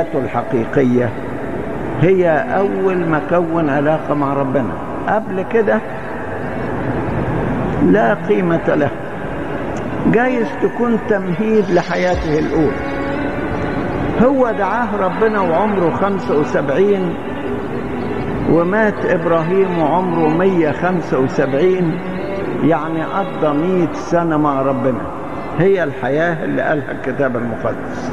حياته الحقيقية هي أول ما كون علاقة مع ربنا قبل كده لا قيمة له جايز تكون تمهيد لحياته الأولى هو دعاه ربنا وعمره خمسة وسبعين ومات إبراهيم وعمره مية خمسة وسبعين يعني قضى مئة سنة مع ربنا هي الحياة اللي قالها الكتاب المقدس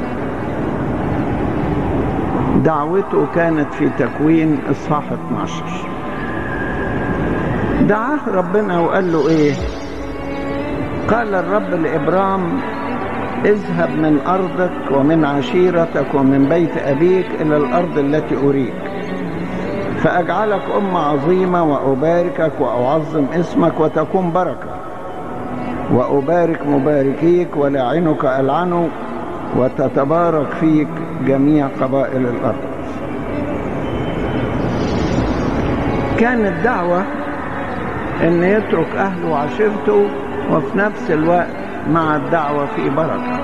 دعوته كانت في تكوين إصحاح 12 دعاه ربنا وقال له إيه قال الرب لإبرام اذهب من أرضك ومن عشيرتك ومن بيت أبيك إلى الأرض التي أريك فأجعلك أمة عظيمة وأباركك وأعظم اسمك وتكون بركة وأبارك مباركيك ولعنك ألعنه وتتبارك فيك جميع قبائل الأرض كانت دعوة أن يترك أهله وعشيرته وفي نفس الوقت مع الدعوة في بركة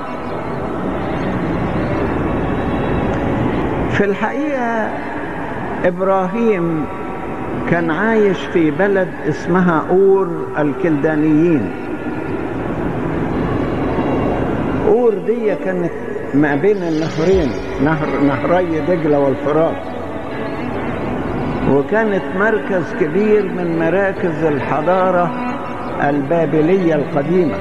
في الحقيقة إبراهيم كان عايش في بلد اسمها أور الكلدانيين أور دي كانت ما بين النهرين نهر نهري دجلة والفرات وكانت مركز كبير من مراكز الحضارة البابلية القديمة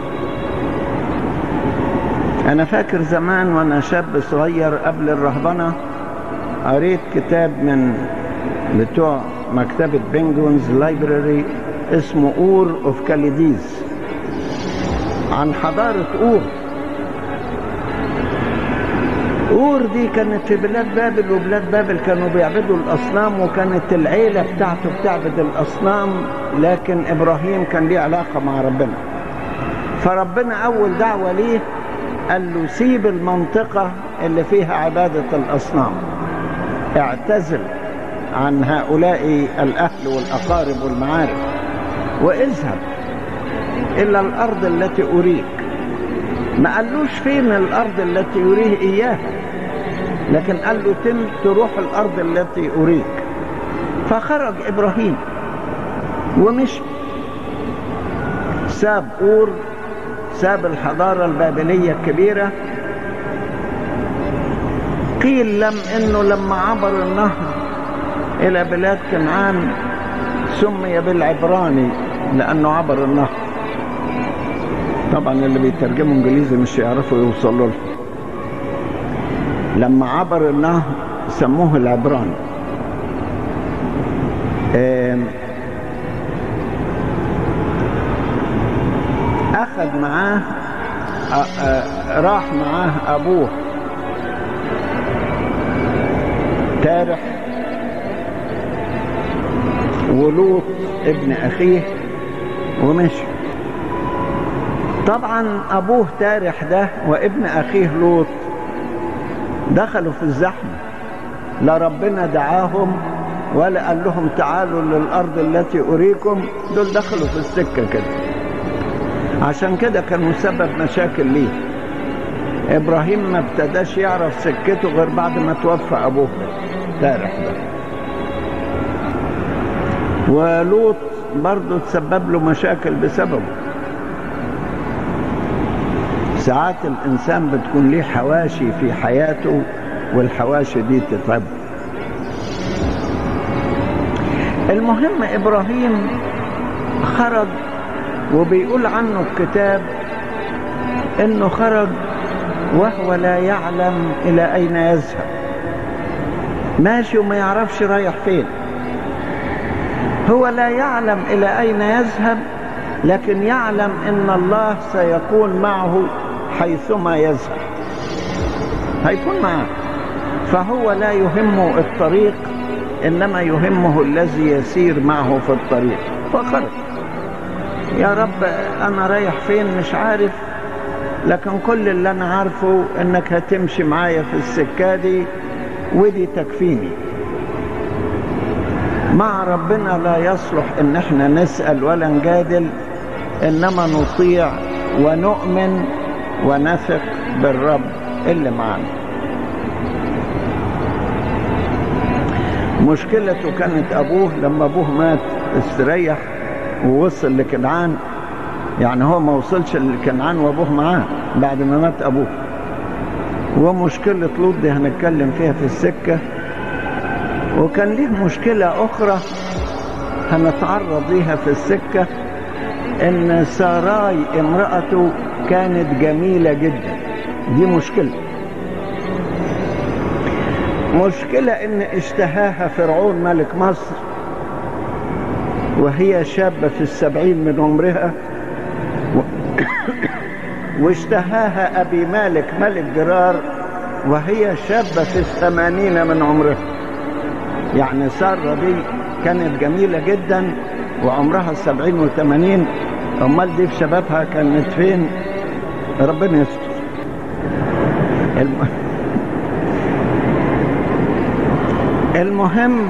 أنا فاكر زمان وأنا شاب صغير قبل الرهبنة قريت كتاب من بتوع مكتبة بنجونز لايبراري اسمه أور أوف كاليديز عن حضارة أور أور دي كانت في بلاد بابل وبلاد بابل كانوا بيعبدوا الأصنام وكانت العيلة بتاعته بتعبد الأصنام لكن إبراهيم كان ليه علاقة مع ربنا فربنا أول دعوة ليه قال له سيب المنطقة اللي فيها عبادة الأصنام اعتزل عن هؤلاء الأهل والأقارب والمعارف واذهب إلى الأرض التي أريك ما قالوش فين الأرض التي يريه إياها لكن قال له تم تروح الأرض التي أريك فخرج إبراهيم ومشي ساب أور ساب الحضارة البابلية الكبيرة قيل لم انه لما عبر النهر الى بلاد كنعان سمي بالعبراني لانه عبر النهر طبعا اللي بيترجموا انجليزي مش يعرفوا يوصلوا له لما عبر النهر سموه العبراني اخذ معاه راح معاه ابوه تارح ولوط ابن اخيه ومشي طبعا ابوه تارح ده وابن اخيه لوط دخلوا في الزحمه لا ربنا دعاهم ولا قال لهم تعالوا للارض التي اريكم دول دخلوا في السكه كده عشان كده كانوا سبب مشاكل ليه ابراهيم ما ابتداش يعرف سكته غير بعد ما توفى ابوه تارح ده ولوط برضه تسبب له مشاكل بسببه ساعات الانسان بتكون ليه حواشي في حياته والحواشي دي تتعبه المهم ابراهيم خرج وبيقول عنه الكتاب انه خرج وهو لا يعلم الى اين يذهب ماشي وما يعرفش رايح فين هو لا يعلم الى اين يذهب لكن يعلم ان الله سيكون معه حيثما يذهب هيكون معه فهو لا يهمه الطريق انما يهمه الذي يسير معه في الطريق فخرج يا رب انا رايح فين مش عارف لكن كل اللي انا عارفه انك هتمشي معايا في السكه دي ودي تكفيني مع ربنا لا يصلح ان احنا نسال ولا نجادل انما نطيع ونؤمن ونثق بالرب اللي معانا مشكلته كانت أبوه لما أبوه مات استريح ووصل لكنعان يعني هو ما وصلش لكنعان وأبوه معاه بعد ما مات أبوه ومشكلة لوط دي هنتكلم فيها في السكة وكان ليه مشكلة أخرى هنتعرض ليها في السكة إن ساراي امرأته كانت جميلة جدا دي مشكلة مشكلة إن اشتهاها فرعون ملك مصر وهي شابة في السبعين من عمرها و... واشتهاها أبي مالك ملك جرار وهي شابة في الثمانين من عمرها يعني سارة دي كانت جميلة جدا وعمرها سبعين وثمانين أمال دي في شبابها كانت فين ربنا يستر الم... المهم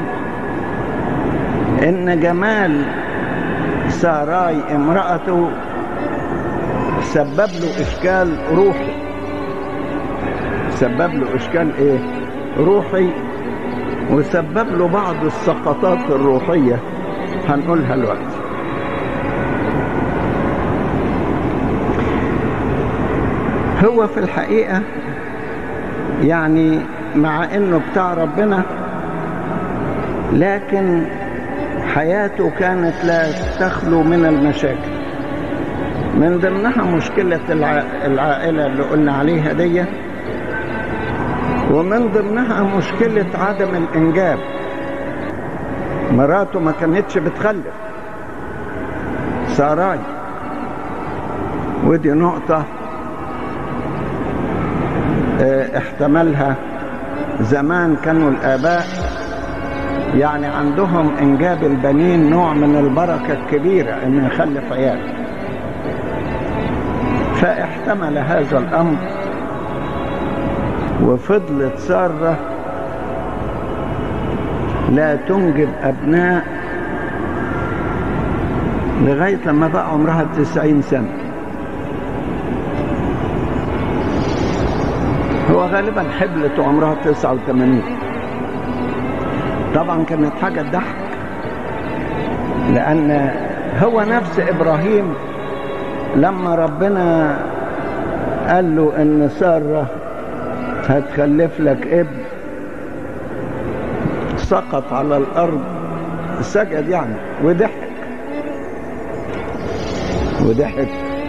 ان جمال ساراي امرأته سبب له اشكال روحي سبب له اشكال ايه روحي وسبب له بعض السقطات الروحية هنقولها الوقت هو في الحقيقة يعني مع انه بتاع ربنا لكن حياته كانت لا تخلو من المشاكل من ضمنها مشكلة العائلة اللي قلنا عليها دي ومن ضمنها مشكلة عدم الإنجاب مراته ما كانتش بتخلف ساراي ودي نقطة اه احتملها زمان كانوا الآباء يعني عندهم إنجاب البنين نوع من البركة الكبيرة إنه يخلف عيال فاحتمل هذا الأمر وفضلت سارة لا تنجب أبناء لغاية لما بقى عمرها تسعين سنة هو غالبا حبلت وعمرها تسعة وثمانين طبعا كانت حاجة تضحك لأن هو نفس إبراهيم لما ربنا قال له إن سارة هتخلف لك ابن سقط على الأرض سجد يعني وضحك وضحك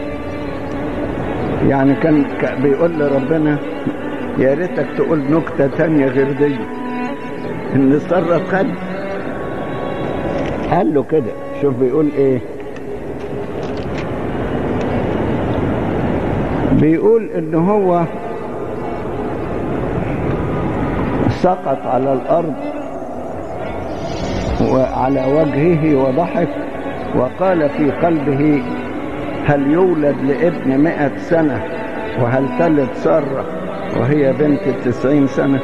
يعني كان بيقول لربنا يا ريتك تقول نكتة تانية غير دي ان سارة خد قال له كده شوف بيقول ايه بيقول ان هو سقط على الارض وعلى وجهه وضحك وقال في قلبه هل يولد لابن مئة سنة وهل تلد سارة وهي بنت تسعين سنة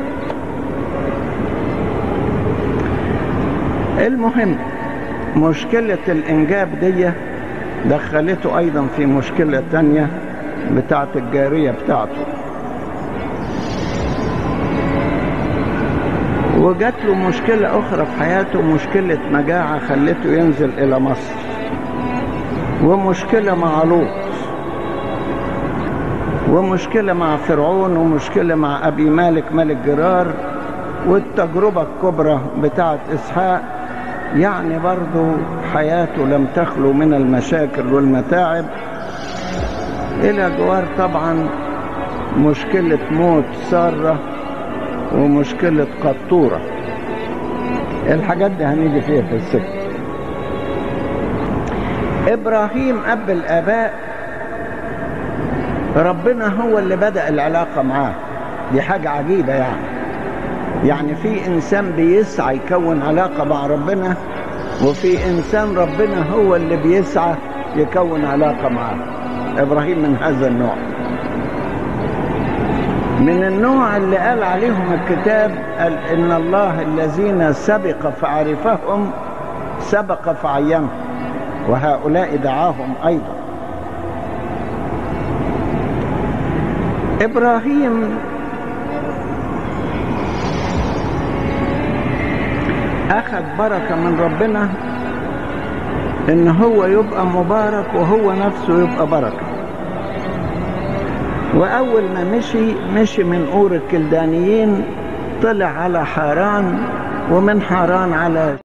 المهم مشكلة الإنجاب دي دخلته أيضا في مشكلة تانية بتاعت الجارية بتاعته وجات له مشكلة أخرى في حياته مشكلة مجاعة خلته ينزل إلى مصر ومشكلة مع لوط ومشكلة مع فرعون ومشكلة مع أبي مالك ملك جرار والتجربة الكبرى بتاعت إسحاق يعني برضو حياته لم تخلو من المشاكل والمتاعب إلى جوار طبعا مشكلة موت سارة ومشكلة قطورة الحاجات دي هنيجي فيها في السكة إبراهيم أب الآباء ربنا هو اللي بدأ العلاقة معاه دي حاجة عجيبة يعني يعني في إنسان بيسعى يكون علاقة مع ربنا وفي إنسان ربنا هو اللي بيسعى يكون علاقة معاه إبراهيم من هذا النوع من النوع اللي قال عليهم الكتاب قال إن الله الذين سبق فعرفهم سبق فعينهم وهؤلاء دعاهم أيضا إبراهيم أخذ بركة من ربنا إن هو يبقى مبارك وهو نفسه يبقى بركة وأول ما مشي مشي من أور الكلدانيين طلع على حاران ومن حاران على